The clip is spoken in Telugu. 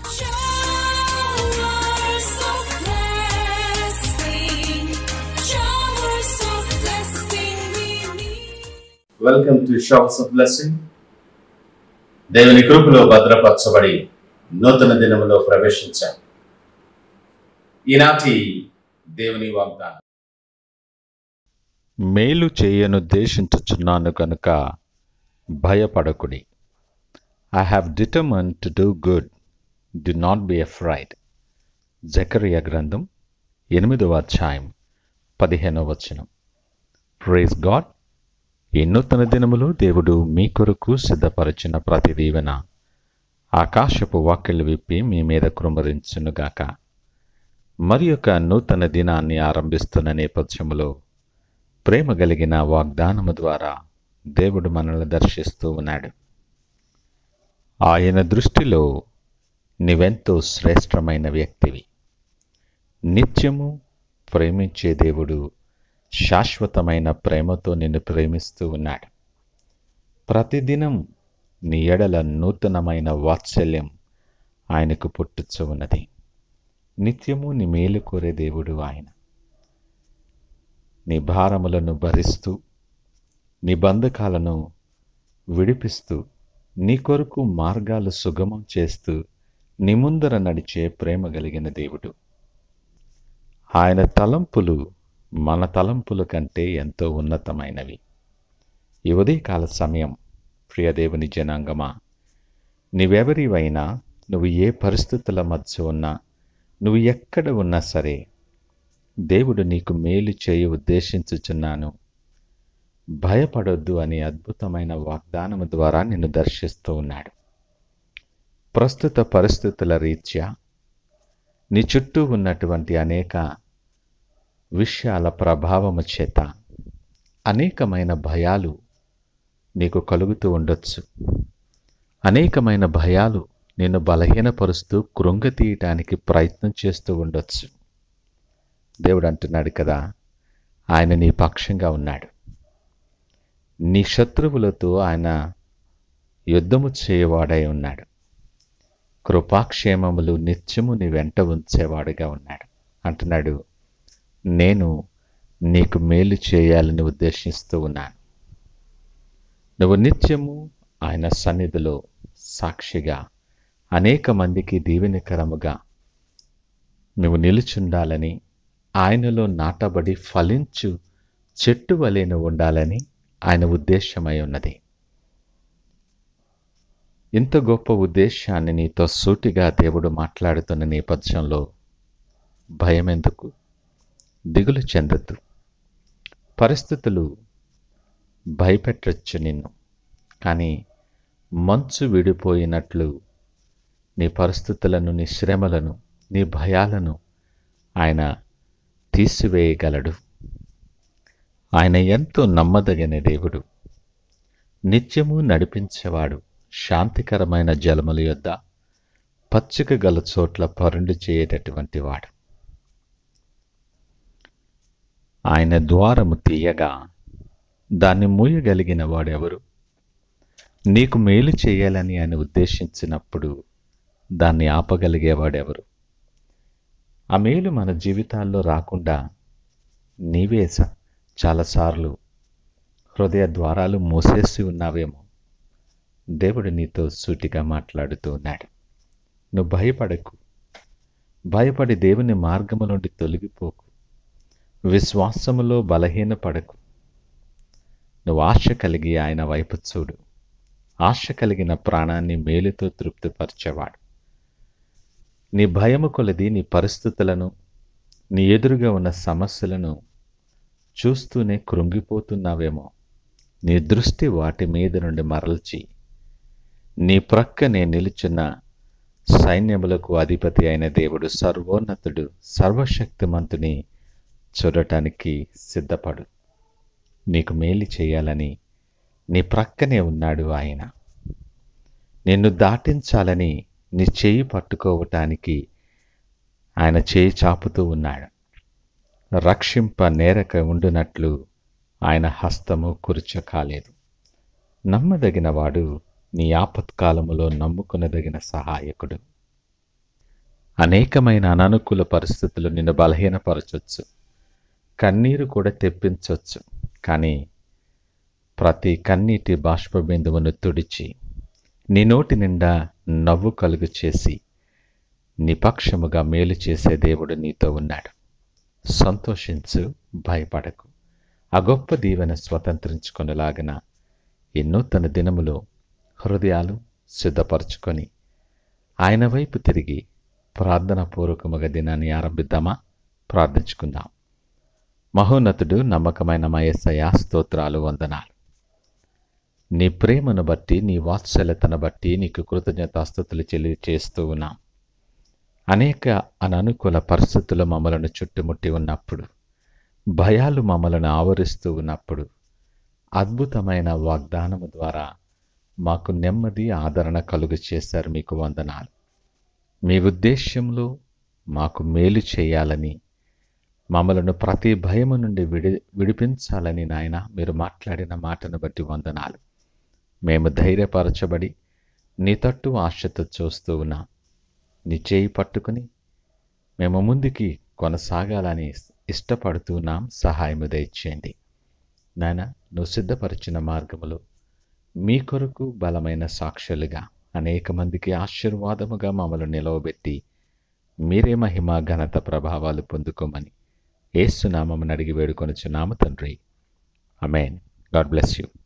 Showers of blessing, showers of blessing we need. Welcome to showers of blessing దేవుని కృపలో భద్రపరచబడి నూతన దినములో ప్రవేశించాం ఈనాటి దేవుని వాగ్దానం మేలు చేయనుద్దేశించుచున్నాను కనుక భయపడకుడి I have determine to do good do not be afraid జకరియా గ్రంథం ఎనిమిదవ అధ్యాయం పదిహేనవ వచనం ప్రేజ్ గాడ్ ఈ నూతన దినములో దేవుడు మీ కొరకు సిద్ధపరిచిన ప్రతి దీవెన ఆకాశపు వాక్యలు విప్పి మీ మీద కృమరించునుగాక మరి యొక్క నూతన దినాన్ని ఆరంభిస్తున్న నేపథ్యములో ప్రేమ కలిగిన వాగ్దానము ద్వారా దేవుడు మనల్ని దర్శిస్తూ ఉన్నాడు ఆయన దృష్టిలో నీవెంతో శ్రేష్టమైన వ్యక్తివి నిత్యము ప్రేమించే దేవుడు శాశ్వతమైన ప్రేమతో నిన్ను ప్రేమిస్తూ ఉన్నాడు ప్రతిదినం నీ ఎడల నూతనమైన వాత్సల్యం ఆయనకు పుట్టుచు ఉన్నది నిత్యము నీ మేలు కోరే దేవుడు ఆయన నీ భారములను భరిస్తూ నీ బంధకాలను విడిపిస్తూ నీ కొరకు మార్గాలు సుగమం చేస్తూ నీ ముందర నడిచే ప్రేమ కలిగిన దేవుడు ఆయన తలంపులు మన తలంపుల కంటే ఎంతో ఉన్నతమైనవి ఈ ఉదయకాల సమయం ప్రియదేవుని జనాంగమా నీవెవరివైనా నువ్వు ఏ పరిస్థితుల మధ్య ఉన్నా నువ్వు ఎక్కడ ఉన్నా సరే దేవుడు నీకు మేలు చేయ ఉద్దేశించుచున్నాను భయపడొద్దు అనే అద్భుతమైన వాగ్దానము ద్వారా నిన్ను దర్శిస్తూ ఉన్నాడు ప్రస్తుత పరిస్థితుల రీత్యా నీ చుట్టూ ఉన్నటువంటి అనేక విషయాల ప్రభావము చేత అనేకమైన భయాలు నీకు కలుగుతూ ఉండొచ్చు అనేకమైన భయాలు నిన్ను బలహీనపరుస్తూ కృంగతీయటానికి ప్రయత్నం చేస్తూ ఉండొచ్చు దేవుడు అంటున్నాడు కదా ఆయన నీ పక్షంగా ఉన్నాడు నీ శత్రువులతో ఆయన యుద్ధము చేయవాడై ఉన్నాడు కృపాక్షేమములు నిత్యము నీ వెంట ఉంచేవాడుగా ఉన్నాడు అంటున్నాడు నేను నీకు మేలు చేయాలని ఉద్దేశిస్తూ ఉన్నాను నువ్వు నిత్యము ఆయన సన్నిధిలో సాక్షిగా అనేక మందికి దీవెనకరముగా నువ్వు నిలుచుండాలని ఆయనలో నాటబడి ఫలించు చెట్టు వలె నువ్వు ఉండాలని ఆయన ఉద్దేశమై ఉన్నది ఇంత గొప్ప ఉద్దేశాన్ని నీతో సూటిగా దేవుడు మాట్లాడుతున్న నేపథ్యంలో భయం ఎందుకు దిగులు చెందద్దు పరిస్థితులు భయపెట్టచ్చు నిన్ను కానీ మంచు విడిపోయినట్లు నీ పరిస్థితులను నీ శ్రమలను నీ భయాలను ఆయన తీసివేయగలడు ఆయన ఎంతో నమ్మదగిన దేవుడు నిత్యము నడిపించేవాడు శాంతికరమైన జలముల యొద్ద పచ్చిక గల చోట్ల పరుండు చేయటటువంటి వాడు ఆయన ద్వారము తీయగా దాన్ని మూయగలిగిన వాడెవరు నీకు మేలు చేయాలని ఆయన ఉద్దేశించినప్పుడు దాన్ని ఆపగలిగేవాడెవరు ఆ మేలు మన జీవితాల్లో రాకుండా నీవే స- చాలాసార్లు హృదయ ద్వారాలు మూసేసి ఉన్నావేమో దేవుడు నీతో సూటిగా మాట్లాడుతూ ఉన్నాడు నువ్వు భయపడకు భయపడి దేవుని మార్గము నుండి తొలగిపోకు విశ్వాసములో బలహీనపడకు నువ్వు ఆశ కలిగి ఆయన వైపు చూడు ఆశ కలిగిన ప్రాణాన్ని మేలుతో తృప్తిపరిచేవాడు నీ భయము కొలది నీ పరిస్థితులను నీ ఎదురుగా ఉన్న సమస్యలను చూస్తూనే కృంగిపోతున్నావేమో నీ దృష్టి వాటి మీద నుండి మరల్చి నీ ప్రక్కనే నిలుచున్న సైన్యములకు అధిపతి అయిన దేవుడు సర్వోన్నతుడు సర్వశక్తిమంతుని చూడటానికి సిద్ధపడు నీకు మేలు చేయాలని నీ ప్రక్కనే ఉన్నాడు ఆయన నిన్ను దాటించాలని నీ చేయి పట్టుకోవటానికి ఆయన చేయి చాపుతూ ఉన్నాడు రక్షింప నేరక ఉండునట్లు ఆయన హస్తము కురుచ కాలేదు నమ్మదగిన వాడు నీ ఆపత్కాలములో నమ్ముకునదగిన సహాయకుడు అనేకమైన అననుకూల పరిస్థితులు నిన్ను బలహీనపరచొచ్చు కన్నీరు కూడా తెప్పించవచ్చు కానీ ప్రతి కన్నీటి బాష్ప బిందువును తుడిచి నీ నోటి నిండా నవ్వు కలుగు చేసి నిపక్షముగా మేలు చేసే దేవుడు నీతో ఉన్నాడు సంతోషించు భయపడకు ఆ గొప్ప దీవెన స్వతంత్రించుకొనలాగిన ఎన్నో తన దినములో హృదయాలు సిద్ధపరచుకొని ఆయన వైపు తిరిగి ప్రార్థనాపూర్వకముగా దినాన్ని ఆరంభిద్దామా ప్రార్థించుకుందాం మహోన్నతుడు నమ్మకమైన మయస్సయ స్తోత్రాలు వందనాలు నీ ప్రేమను బట్టి నీ వాత్సల్యతను బట్టి నీకు కృతజ్ఞతాస్థుతులు తెలియచేస్తూ ఉన్నాం అనేక అననుకూల పరిస్థితులు మమ్మలను చుట్టుముట్టి ఉన్నప్పుడు భయాలు మమ్మలను ఆవరిస్తూ ఉన్నప్పుడు అద్భుతమైన వాగ్దానము ద్వారా మాకు నెమ్మది ఆదరణ కలుగు చేశారు మీకు వందనాలు మీ ఉద్దేశ్యంలో మాకు మేలు చేయాలని మమ్మలను ప్రతి భయము నుండి విడి విడిపించాలని నాయన మీరు మాట్లాడిన మాటను బట్టి వందనాలు మేము ధైర్యపరచబడి నీ తట్టు ఆశతో చూస్తూ ఉన్నాం నీ చేయి పట్టుకుని మేము ముందుకి కొనసాగాలని ఇష్టపడుతున్నాం సహాయము దయచేయండి నాయన నువ్వు సిద్ధపరిచిన మార్గములో మీ కొరకు బలమైన సాక్షులుగా అనేక మందికి ఆశీర్వాదముగా మమ్మల్ని నిలవబెట్టి మీరే మహిమ ఘనత ప్రభావాలు పొందుకోమని ఏసునామని అడిగి వేడుకొనుచున్నాము తండ్రి అమేన్ గాడ్ బ్లెస్ యూ